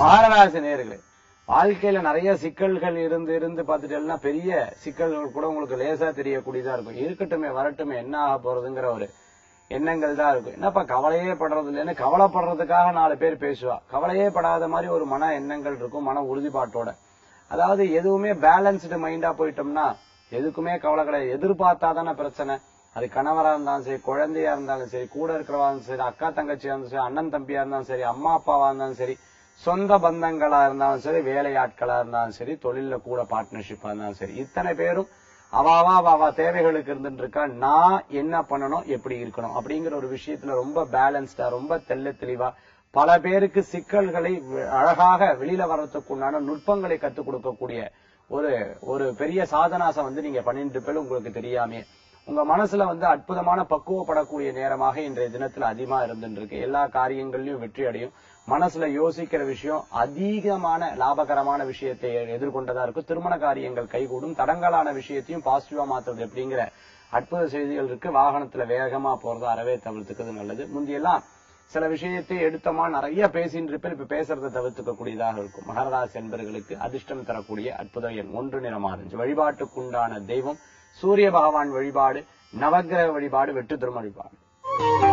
மகராசி நேர்களே வாழ்க்கையில நிறைய சிக்கல்கள் இருந்து இருந்து பார்த்துட்டேன்னா பெரிய சிக்கல்கள் கூட உங்களுக்கு லேசா தெரியக்கூடியதா இருக்கும் இருக்கட்டுமே வரட்டுமே என்ன ஆக போறதுங்கிற ஒரு எண்ணங்கள் தான் இருக்கும் என்னப்பா கவலையே படுறது இல்லைன்னு கவலைப்படுறதுக்காக நாலு பேர் பேசுவா கவலையே படாத மாதிரி ஒரு மன எண்ணங்கள் இருக்கும் மன உறுதிப்பாட்டோட அதாவது எதுவுமே பேலன்ஸ்டு மைண்டா போயிட்டோம்னா எதுக்குமே கவலை கிடையாது எதிர்பார்த்தாதானே பிரச்சனை அது கணவரா இருந்தாலும் சரி குழந்தையா இருந்தாலும் சரி கூட இருக்கிறவா இருந்தாலும் சரி அக்கா தங்கச்சியா இருந்தாலும் சரி அண்ணன் தம்பியா இருந்தாலும் சரி அம்மா அப்பாவா இருந்தாலும் சரி சொந்த பந்தங்களா இருந்தாலும் சரி வேலையாட்களா இருந்தாலும் சரி தொழில கூட பார்ட்னர்ஷிப்பா இருந்தாலும் சரி இத்தனை பேரும் அவாவா அவாவா தேவைகளுக்கு இருந்துட்டு இருக்கா நான் என்ன பண்ணணும் எப்படி இருக்கணும் அப்படிங்கிற ஒரு விஷயத்துல ரொம்ப பேலன்ஸ்டா ரொம்ப தெள்ள தெளிவா பல பேருக்கு சிக்கல்களை வி- அழகாக வெளியில வர்றதுக்கு உண்டான நுட்பங்களை கத்துக் கொடுக்கக்கூடிய ஒரு ஒரு பெரிய சாதனாசம் வந்து நீங்க பண்ணிட்டு இருப்பது உங்களுக்கு தெரியாமே உங்க மனசுல வந்து அற்புதமான பக்குவப்படக்கூடிய நேரமாக இன்றைய தினத்துல அதிகமா இருந்துட்டு இருக்கு எல்லா காரியங்கள்லயும் வெற்றி அடையும் மனசுல யோசிக்கிற விஷயம் அதிகமான லாபகரமான விஷயத்தை எதிர்கொண்டதா இருக்கும் திருமண காரியங்கள் கைகூடும் தடங்கலான விஷயத்தையும் பாசிட்டிவா மாத்துறது அப்படிங்கிற அற்புத செய்திகள் இருக்கு வாகனத்துல வேகமா போறதா அறவே தவிர்த்துக்கிறது நல்லது முந்தியெல்லாம் சில விஷயத்தை எடுத்தமா நிறைய பேசிட்டு இருப்பேன் இப்ப பேசுறதை தவிர்த்துக்க கூடியதாக இருக்கும் மகராசி என்பர்களுக்கு அதிர்ஷ்டம் தரக்கூடிய அற்புத எண் ஒன்று நிறம் ஆரஞ்சு வழிபாட்டுக்குண்டான தெய்வம் சூரிய பகவான் வழிபாடு நவக்கிரக வழிபாடு வெட்டு திரும வழிபாடு